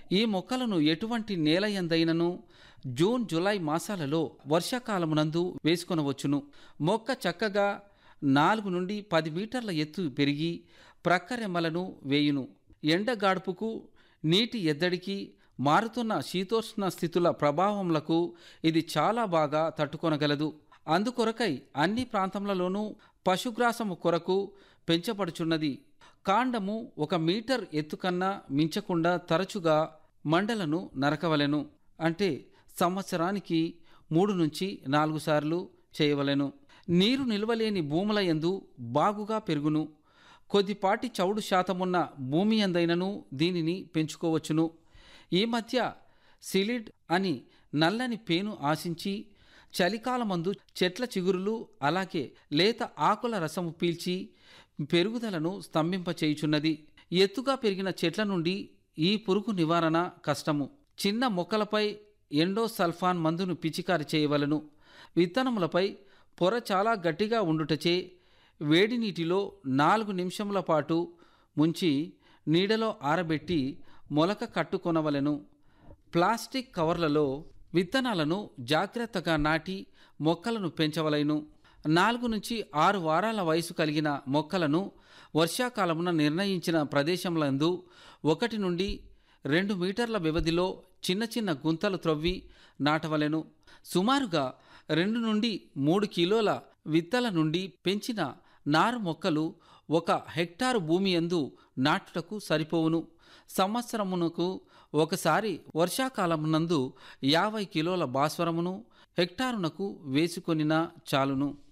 ఈ మొక్కలను ఎటువంటి నేల ఎందైనను జూన్ జూలై మాసాలలో వర్షాకాలమునందు వేసుకొనవచ్చును మొక్క చక్కగా నాలుగు నుండి పది మీటర్ల ఎత్తు పెరిగి ప్రక్కరెమ్మలను వేయును ఎండగాడుపుకు నీటి ఎద్దడికి మారుతున్న శీతోష్ణ స్థితుల ప్రభావములకు ఇది చాలా బాగా తట్టుకొనగలదు అందుకొరకై అన్ని ప్రాంతములలోనూ పశుగ్రాసము కొరకు పెంచబడుచున్నది కాండము ఒక మీటర్ ఎత్తుకన్నా మించకుండా తరచుగా మండలను నరకవలెను అంటే సంవత్సరానికి మూడు నుంచి నాలుగు సార్లు చేయవలెను నీరు నిల్వలేని భూముల యందు బాగుగా పెరుగును కొద్దిపాటి చౌడు శాతమున్న భూమి ఎందైనను దీనిని పెంచుకోవచ్చును ఈ మధ్య సిలిడ్ అని నల్లని పేను ఆశించి చలికాలమందు చెట్ల చిగురులు అలాగే లేత ఆకుల రసము పీల్చి పెరుగుదలను స్తంభింపచేయుచున్నది ఎత్తుగా పెరిగిన చెట్ల నుండి ఈ పురుగు నివారణ కష్టము చిన్న మొక్కలపై ఎండోసల్ఫాన్ మందును పిచికారి చేయవలను విత్తనములపై పొర చాలా గట్టిగా ఉండుటచే వేడి నీటిలో నాలుగు నిమిషముల పాటు ముంచి నీడలో ఆరబెట్టి మొలక కట్టుకొనవలెను ప్లాస్టిక్ కవర్లలో విత్తనాలను జాగ్రత్తగా నాటి మొక్కలను పెంచవలెను నాలుగు నుంచి ఆరు వారాల వయసు కలిగిన మొక్కలను వర్షాకాలమున నిర్ణయించిన ప్రదేశములందు ఒకటి నుండి రెండు మీటర్ల వ్యవధిలో చిన్న చిన్న గుంతలు త్రవ్వి నాటవలెను సుమారుగా రెండు నుండి మూడు కిలోల విత్తల నుండి పెంచిన నారు మొక్కలు ఒక హెక్టారు భూమి యందు నాటుటకు సరిపోవును సంవత్సరమునకు ఒకసారి వర్షాకాలమునందు యాభై కిలోల భాస్వరమును హెక్టారునకు వేసుకొనినా చాలును